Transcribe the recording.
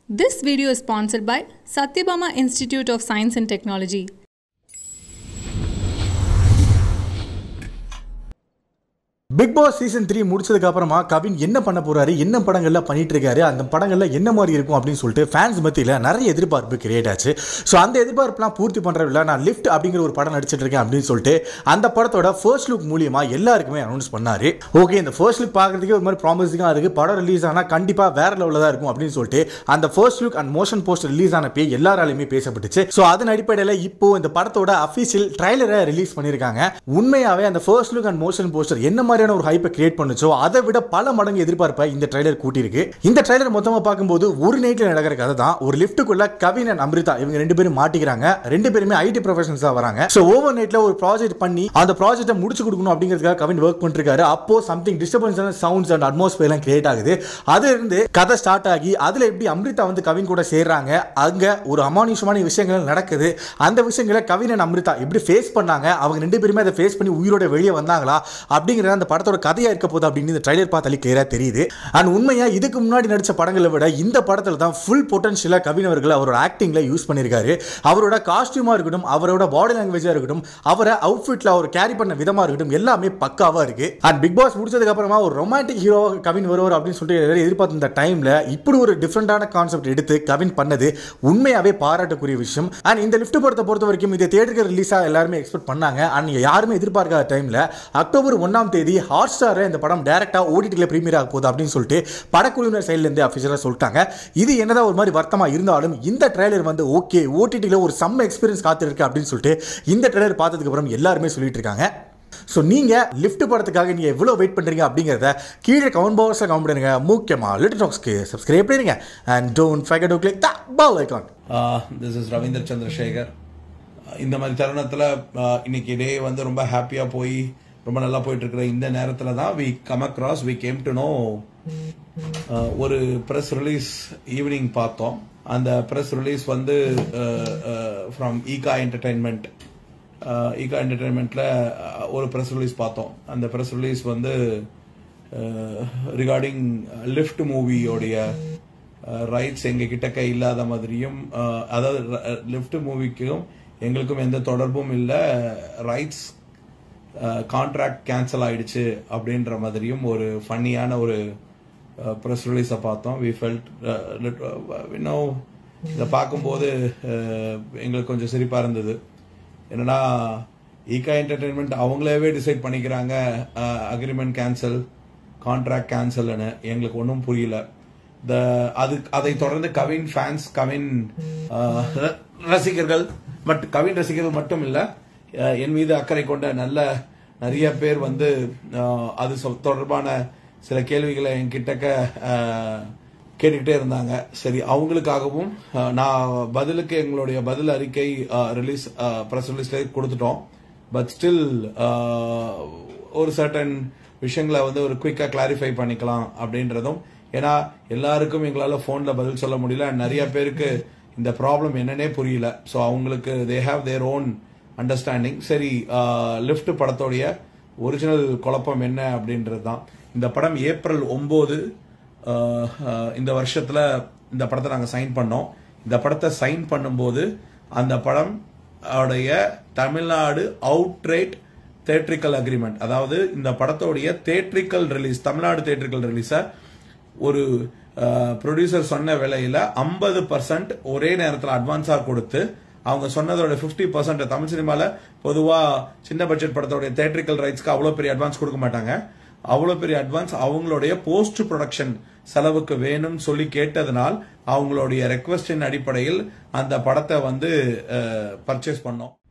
This video is sponsored by Satyabama Institute of Science and Technology. Bigg Boss season three முடிச்சதுக்கு அப்புறமா கவின் என்ன பண்ண போறாரு என்ன படங்கள்ல பண்ணிட்டு இருக்காரு அந்த படங்கள்ல என்ன மாதிரி இருக்கும் அப்படின்னு சொல்லிட்டு ஃபேன்ஸ் மத்தியில் நிறைய எதிர்பார்ப்பு கிரியேட் ஆச்சு ஸோ அந்த எதிர்பார்ப்புலாம் பூர்த்தி பண்றதுல நான் லிஃப்ட் அப்படிங்கிற ஒரு படம் நடிச்சிட்டு இருக்கேன் அப்படின்னு சொல்லிட்டு அந்த படத்தோட ஃபர்ஸ்ட் லுக் மூலியமா எல்லாருக்குமே அனௌன்ஸ் பண்ணாரு ஓகே இந்த ஃபர்ஸ்ட் லுக் பார்க்கறதுக்கே ஒரு மாதிரி ப்ராமிசிங்காக இருக்கு படம் ரிலீஸ் ஆனால் கண்டிப்பா வேற லெவலில் தான் இருக்கும் அப்படின்னு சொல்லிட்டு அந்த first look and motion poster release ஆனப்பே எல்லாராலையுமே பேசப்பட்டுச்சு ஸோ அதன் அடிப்படையில் இப்போ இந்த படத்தோட அஃபிஷியல் ட்ரைலரை ரிலீஸ் பண்ணியிருக்காங்க உண்மையாவே அந்த first look and motion poster என்ன மாதிரியான ஒரு ஹைப்பை கிரியேட் பண்ணுச்சோ அதை விட பல மடங்கு எதிர்பார்ப்பை இந்த ட்ரைலர் கூட்டியிருக்கு இந்த ட்ரைலர் மொத்தமாக பார்க்கும்போது ஒரு நைட்ல நடக்கிற கதை தான் ஒரு லிஃப்ட்டுக்குள்ள கவின் அண்ட் அமிர்தா இவங்க ரெண்டு பேரும் மாட்டிக்கிறாங்க ரெண்டு பேருமே ஐடி ப்ரொஃபஷனல்ஸா வராங்க ஸோ ஓவர் நைட்ல ஒரு ப்ராஜெக்ட் பண்ணி அந்த ப்ராஜெக்ட்டை முடிச்சு கொடுக்கணும் அப்படிங்கிறதுக்காக கவின் ஒர்க் பண்ணிருக்காரு அப்போ சம்திங் டிஸ்டர்பன்ஸான சவுண்ட்ஸ் அண்ட் அட்மாஸ்பியர் எல்லாம் கிரியேட் ஆகுது அதுல இருந்து கதை ஸ்டார்ட் ஆகி அதுல எப்படி அமிர்தா வந்து கவின் கூட சேர்றாங்க அங்க ஒரு அமானுஷமான விஷயங்கள் நடக்குது அந்த விஷயங்களை கவின் அண்ட் அமிர்தா எப்படி ஃபேஸ் பண்ணாங்க அவங்க ரெண்டு பேருமே அதை ஃபேஸ் பண்ணி உயிரோட வெளியே வந்தாங்களா அப்படிங்கிற அந்த படத்தோட கதையா இருக்க போகுது அப்படின்னு இந்த ட்ரைலர் பார்த்தாலே கிளியரா தெரியுது அண்ட் உண்மையா இதுக்கு முன்னாடி நடிச்ச படங்களை விட இந்த படத்துல தான் ஃபுல் பொட்டன்ஷியலா கவின் அவர்கள் அவரோட ஆக்டிங்ல யூஸ் பண்ணியிருக்காரு அவரோட காஸ்டியூமா இருக்கட்டும் அவரோட பாடி லாங்குவேஜா இருக்கட்டும் அவரை அவுட்ஃபிட்ல அவர் கேரி பண்ண விதமா இருக்கட்டும் எல்லாமே பக்காவா இருக்கு அண்ட் பிக் பாஸ் முடிச்சதுக்கு அப்புறமா ஒரு ரொமான்டிக் ஹீரோ கவின் வருவார் அப்படின்னு சொல்லிட்டு எல்லாரும் எதிர்பார்த்த இந்த டைம்ல இப்படி ஒரு டிஃப்ரெண்டான கான்செப்ட் எடுத்து கவின் பண்ணது உண்மையாவே பாராட்டக்கூடிய விஷயம் அண்ட் இந்த லிஃப்ட் படத்தை பொறுத்த வரைக்கும் இது தேட்டருக்கு ரிலீஸா எல்லாருமே எக்ஸ்பெக்ட் பண்ணாங்க அண்ட் யாருமே எதிர்பார்க்காத டைம்ல அக்டோபர் ஒன்னாம் தேதி ஹாட் ஸ்டார் இந்த படம் டைரக்டா ஓடிடியில் பிரீமியர் ஆக போகுது அப்படின்னு சொல்லிட்டு படக்குழுவினர் சைட்ல இருந்து அஃபிஷியலாக சொல்லிட்டாங்க இது என்னதான் ஒரு மாதிரி வருத்தமா இருந்தாலும் இந்த ட்ரைலர் வந்து ஓகே ஓடிடியில் ஒரு செம்ம எக்ஸ்பீரியன்ஸ் காத்திருக்கு அப்படின்னு சொல்லிட்டு இந்த ட்ரைலர் பார்த்ததுக்கு அப்புறம் எல்லாருமே சொல்லிட்டு இருக்காங்க ஸோ நீங்கள் லிஃப்ட் படத்துக்காக நீங்கள் எவ்வளோ வெயிட் பண்ணுறீங்க அப்படிங்கிறத கீழே கமெண்ட் பாக்ஸில் கமெண்ட் பண்ணுங்க முக்கியமாக லிட்டில் டாக்ஸ்க்கு சப்ஸ்கிரைப் பண்ணுங்க and don't forget to click the bell icon this is Ravindar Chandrasekar இந்த மாதிரி தருணத்தில் இன்னைக்கு டே வந்து ரொம்ப ஹாப்பியாக போய் ரொம்ப நல்லா போயிட்டு இருக்கிற இந்த நேரத்தில் தான் we come across we came to know ஒரு ப்ரெஸ் ரிலீஸ் ஈவினிங் பார்த்தோம் அந்த ப்ரெஸ் ரிலீஸ் வந்து ஃப்ரம் ஈகா என்டர்டைன்மெண்ட் ஈகா என்டர்டைன்மெண்ட்ல ஒரு ப்ரெஸ் ரிலீஸ் பார்த்தோம் அந்த ப்ரெஸ் ரிலீஸ் வந்து ரிகார்டிங் லிஃப்ட் மூவியோடைய ரைட்ஸ் எங்க கிட்டக்க இல்லாத மாதிரியும் அதாவது லிஃப்ட் மூவிக்கும் எங்களுக்கும் எந்த தொடர்பும் இல்லை ரைட்ஸ் கான்ட்ராக்ட் கேன்சல் ஆயிடுச்சு அப்படின்ற மாதிரியும் ஒரு ஃபன்னியான ஒரு ப்ரெஸ் ரிலீஸை பார்த்தோம் வி ஃபெல்ட் இன்னும் இதை பார்க்கும்போது எங்களுக்கு கொஞ்சம் சிரிப்பாக இருந்தது என்னன்னா ஈகா என்டர்டைன்மெண்ட் அவங்களாவே டிசைட் பண்ணிக்கிறாங்க அக்ரிமெண்ட் கேன்சல் கான்ட்ராக்ட் கேன்சல்னு எங்களுக்கு ஒன்றும் புரியல த அது அதை தொடர்ந்து கவின் ஃபேன்ஸ் கவின் ரசிகர்கள் பட் கவின் ரசிகர்கள் மட்டும் இல்லை என் மீது அக்கறை கொண்ட நல்ல நிறைய பேர் வந்து அது தொடர்பான சில கேள்விகளை என்கிட்டக்க கேட்டுக்கிட்டே இருந்தாங்க சரி அவங்களுக்காகவும் நான் பதிலுக்கு எங்களுடைய பதில் அறிக்கை ரிலீஸ் ப்ரெஸ் ரிலீஸ்ல கொடுத்துட்டோம் பட் ஸ்டில் ஒரு சர்டன் விஷயங்களை வந்து ஒரு குயிக்காக கிளாரிஃபை பண்ணிக்கலாம் அப்படின்றதும் ஏன்னா எல்லாருக்கும் எங்களால் ஃபோனில் பதில் சொல்ல முடியல நிறைய பேருக்கு இந்த ப்ராப்ளம் என்னன்னே புரியல ஸோ அவங்களுக்கு they have their own understanding சரி லிஃப்ட் படத்தோடைய ஒரிஜினல் குழப்பம் என்ன அப்படின்றது தான் இந்த படம் ஏப்ரல் ஒன்பது இந்த வருஷத்துல இந்த படத்தை நாங்கள் சைன் பண்ணோம் இந்த படத்தை சைன் பண்ணும்போது அந்த படம் உடைய தமிழ்நாடு அவுட்ரேட் தேட்ரிக்கல் அக்ரிமெண்ட் அதாவது இந்த படத்தோடைய தேட்ரிக்கல் ரிலீஸ் தமிழ்நாடு தேட்ரிக்கல் ரிலீஸை ஒரு ப்ரொடியூசர் சொன்ன விலையில ஐம்பது பர்சன்ட் ஒரே நேரத்தில் அட்வான்ஸாக கொடுத்து அவங்க சொன்னதோட ஃபிஃப்டி பர்சன்ட் தமிழ் சினிமால பொதுவா சின்ன பட்ஜெட் படத்தோட தேட்ரிக்கல் ரைட்ஸ்க்கு அவ்வளோ பெரிய அட்வான்ஸ் கொடுக்க மாட்டாங்க அவ்வளோ பெரிய அட்வான்ஸ் அவங்களுடைய போஸ்ட் ப்ரொடக்ஷன் செலவுக்கு வேணும்னு சொல்லி கேட்டதுனால் அவங்களுடைய ரெக்வஸ்டின் அடிப்படையில் அந்த படத்தை வந்து பர்ச்சேஸ் பண்ணோம்